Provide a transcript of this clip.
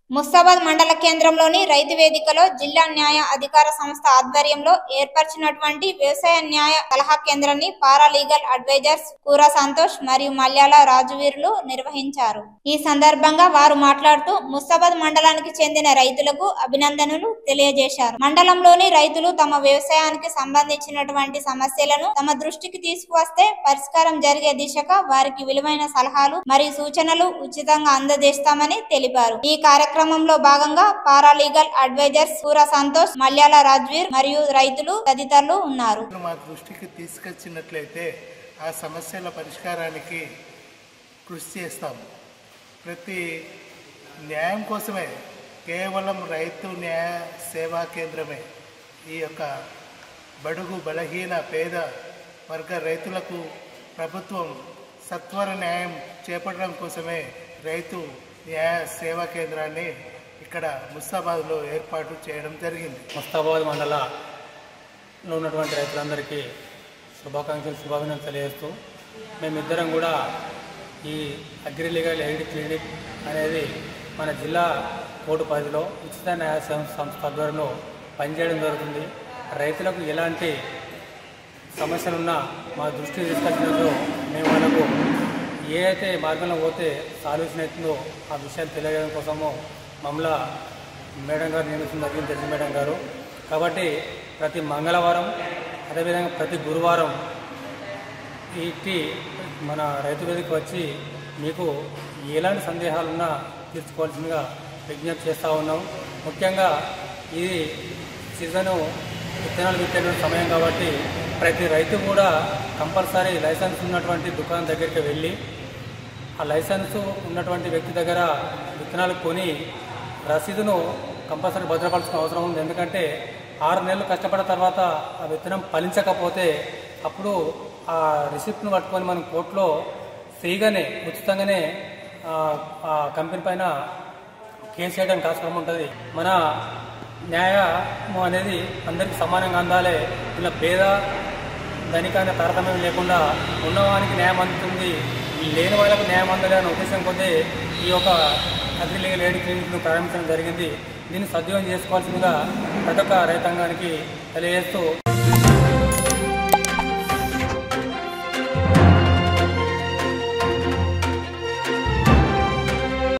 ముస్తాబాద్ మండల కేంద్రంలోని రైతు వేదికలో జిల్లా న్యాయ అధికార సంస్థ ఆధ్వర్యంలో ఏర్పరిచినటువంటి వ్యవసాయ న్యాయ సలహా కేంద్రాన్ని పారా లీగల్ అడ్వైజర్స్ కూర సంతోష్ మరియు మల్యాల రాజువీరులు నిర్వహించారు ఈ సందర్భంగా వారు మాట్లాడుతూ ముస్తాబాద్ మండలానికి చెందిన రైతులకు అభినందనలు తెలియజేశారు మండలంలోని రైతులు తమ వ్యవసాయానికి సంబంధించినటువంటి సమస్యలను తమ దృష్టికి తీసుకువస్తే పరిష్కారం జరిగే దిశగా వారికి విలువైన సలహాలు మరియు సూచనలు ఉచితంగా అందజేస్తామని తెలిపారు ఈ కార్యక్రమంలో భాగంగా పారాలీగల్ అడ్వైజర్స్ సూర సంతోష్ మల్యాల రాజ్వీర్ మరియు రైతులు తదితరులు ఉన్నారు మా దృష్టికి తీసుకొచ్చినట్లయితే ఆ సమస్యల పరిష్కారానికి కృషి చేస్తాము ప్రతి న్యాయం కోసమే కేవలం రైతు న్యాయ సేవా కేంద్రమే ఈ యొక్క బడుగు బలహీన పేద వర్గ రైతులకు ప్రభుత్వం సత్వర న్యాయం చేపట్టడం కోసమే రైతు న్యాయ సేవా కేంద్రాన్ని ఇక్కడ ముస్తాబాద్లో ఏర్పాటు చేయడం జరిగింది ముస్తాబాద్ మండలంలో ఉన్నటువంటి రైతులందరికీ శుభాకాంక్షలు శుభాభినందనలు తెలియజేస్తూ మేమిద్దరం కూడా ఈ అగ్రి లీగల్ ఎయిడ్ క్లినిక్ అనేది మన జిల్లా కోర్టు పరిధిలో ఉచిత న్యాయ సం- సంస్థ ఆధ్వర్యంలో పనిచేయడం జరుగుతుంది రైతులకు ఎలాంటి సమస్యలున్నా మా దృష్టికి తీసుకొచ్చినప్పుడు మేము వాళ్ళకు ఏ అయితే మార్గంలో పోతే సాల్యూషన్ అవుతుందో ఆ విషయాలు తెలియజేయడం కోసము మమ్మల్ని మేడం గారు నియమించడం జరిగింది తెలిసి మేడం గారు కాబట్టి ప్రతి మంగళవారం అదేవిధంగా ప్రతి గురువారం ఇట్టి మన రైతు వేదికకు వచ్చి మీకు ఎలాంటి సందేహాలున్నా తీర్చుకోవాల్సిందిగా విజ్ఞప్తి చేస్తూ ఉన్నాం ముఖ్యంగా ఇది సీజను విత్తనాలు విత్తే సమయం కాబట్టి ప్రతి రైతు కూడా కంపల్సరీ లైసెన్స్ ఉన్నటువంటి దుకాణం దగ్గరికి వెళ్ళి ఆ లైసెన్స్ ఉన్నటువంటి వ్యక్తి దగ్గర విత్తనాలు కొని రసీదును కంపల్సరీ భద్రపరచుకునే అవసరం ఉంది ఎందుకంటే ఆరు నెలలు కష్టపడిన తర్వాత ఆ విత్తనం ఫలించకపోతే అప్పుడు ఆ రిసిప్ట్ను పట్టుకొని మనం కోర్టులో ఫ్రీగానే ఉచితంగానే ఆ, ఆ కంపెనీ పైన కేసు చేయడానికి ఆస్కారం ఉంటుంది మన న్యాయము అనేది అందరికీ సమానంగా అందాలి ఇలా పేద ధనికాన్ని తారతమ్యం లేకుండా ఉన్నవానికి న్యాయం అందుతుంది లేని వాళ్ళకు న్యాయం అందాలి అనే ఉద్దేశం కొద్దీ ఈ యొక్క అగ్రి లీగల్ ఎయిడ్ క్లినిక్ను ప్రారంభించడం జరిగింది దీన్ని సద్వినియోగం చేసుకోవాల్సిందిగా ప్రతి ఒక్క రైతాంగానికి తెలియజేస్తూ